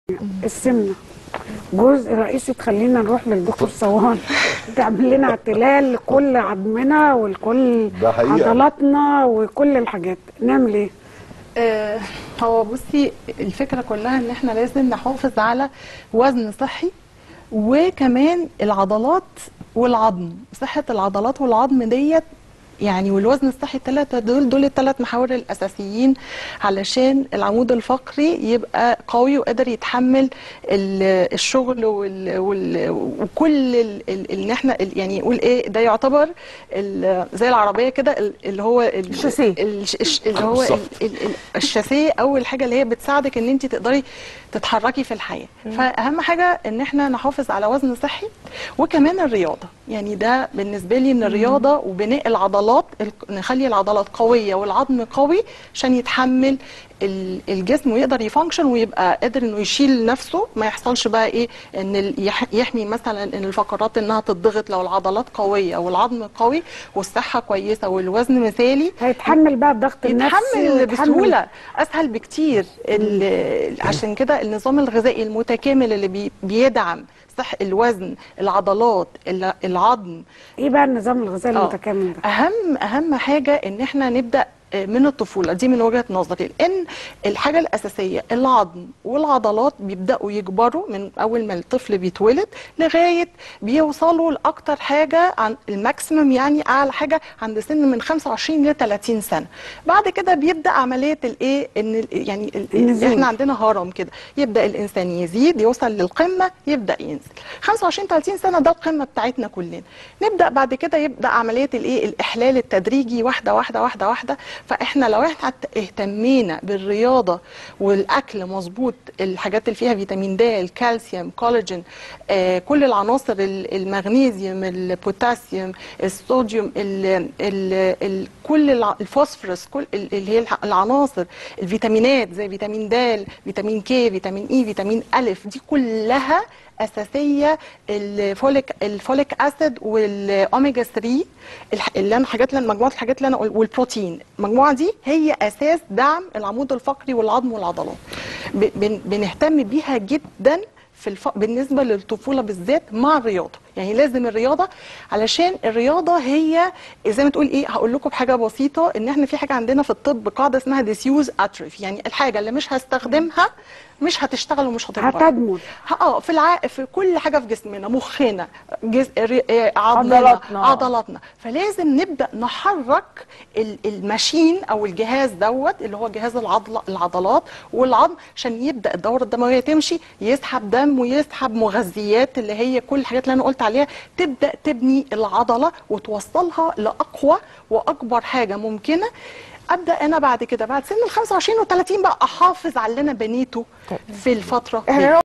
السمنه جزء رئيسي تخلينا نروح للدكتور صوان تعمل لنا اعتلال لكل عظمنا ولكل ده حقيقة. عضلاتنا وكل الحاجات نعمل ايه؟ آه، هو بصي الفكره كلها ان احنا لازم نحافظ على وزن صحي وكمان العضلات والعظم صحه العضلات والعظم ديت يعني والوزن الصحي الثلاثه دول دول الثلاث محاور الاساسيين علشان العمود الفقري يبقى قوي وقادر يتحمل ال- الشغل وال وال وكل ال- ال- ان احنا ال- يعني يقول ايه ده يعتبر ال- زي العربيه كده ال- اللي هو ال- الشاسيه. الش- الش- اللي هو ال- صح. ال- ال- الشاسيه اول حاجه اللي هي بتساعدك ان انت تقدري تتحركي في الحياه فاهم حاجه ان احنا نحافظ على وزن صحي وكمان الرياضه يعني ده بالنسبه لي ان الرياضه وبناء العضلات ال- نخلي العضلات قويه والعظم قوي عشان يتحمل ال- الجسم ويقدر يفانكشن ويبقى قادر انه يشيل نفسه ما يحصلش بقى ايه ان ال- يح- يحمي مثلا ان الفقرات انها تتضغط لو العضلات قويه والعظم قوي والصحه كويسه والوزن مثالي هيتحمل بقى الضغط النفسي يتحمل ويتحمل- بسهوله اسهل بكتير ال- عشان كده النظام الغذائي المتكامل اللي بي بيدعم صح الوزن العضلات ال- العظم ايه بقى النظام الغذائي آه. المتكامل ده؟ اهم اهم حاجه ان احنا نبدا من الطفوله دي من وجهه نظري لان الحاجه الاساسيه العظم والعضلات بيبداوا يكبروا من اول ما الطفل بيتولد لغايه بيوصلوا لاكتر حاجه عن الماكسيمم يعني اعلى حاجه عند سن من 25 ل 30 سنه بعد كده بيبدا عمليه الايه ان ال- يعني ال- النزول. احنا عندنا هرم كده يبدا الانسان يزيد يوصل للقمه يبدا ينزل 25 30 سنه ده القمه بتاعتنا كلنا نبدا بعد كده يبدا عمليه الايه الاحلال التدريجي واحده واحده واحده واحده فاحنا لو احنا اهتمينا بالرياضه والاكل مظبوط الحاجات اللي فيها فيتامين د الكالسيوم كولاجين آه كل العناصر ال- المغنيسيوم البوتاسيوم الصوديوم ال ال ال كل الع- الفوسفورس كل ال- اللي هي الع- العناصر الفيتامينات زي فيتامين د فيتامين كي فيتامين اي فيتامين الف دي كلها اساسيه الفوليك الفوليك اسيد والاوميجا 3 الح- اللي انا حاجات اللي أنا- مجموعه الحاجات اللي انا قل- والبروتين المجموعه دي هي اساس دعم العمود الفقري والعظم والعضلات ب- بن- بنهتم بيها جدا في الف... بالنسبه للطفوله بالذات مع الرياضه يعني لازم الرياضه علشان الرياضه هي زي ما تقول ايه هقول لكم بحاجه بسيطه ان احنا في حاجه عندنا في الطب قاعده اسمها ديسيوز اتروفي يعني الحاجه اللي مش هستخدمها مش هتشتغل ومش هتكبر هتدمر اه في الع... في كل حاجه في جسمنا مخنا جز... ر- آه، عظمنا عضلاتنا. عضلاتنا فلازم نبدا نحرك ال- الماشين او الجهاز دوت اللي هو جهاز العضل... العضلات والعظم عشان يبدا الدوره الدمويه تمشي يسحب دم ويسحب مغذيات اللي هي كل الحاجات اللي انا قلت عليها تبدا تبني العضله وتوصلها لاقوى واكبر حاجه ممكنه ابدا انا بعد كده بعد سن ال 25 و 30 بقى احافظ على اللي انا بنيته في الفتره دي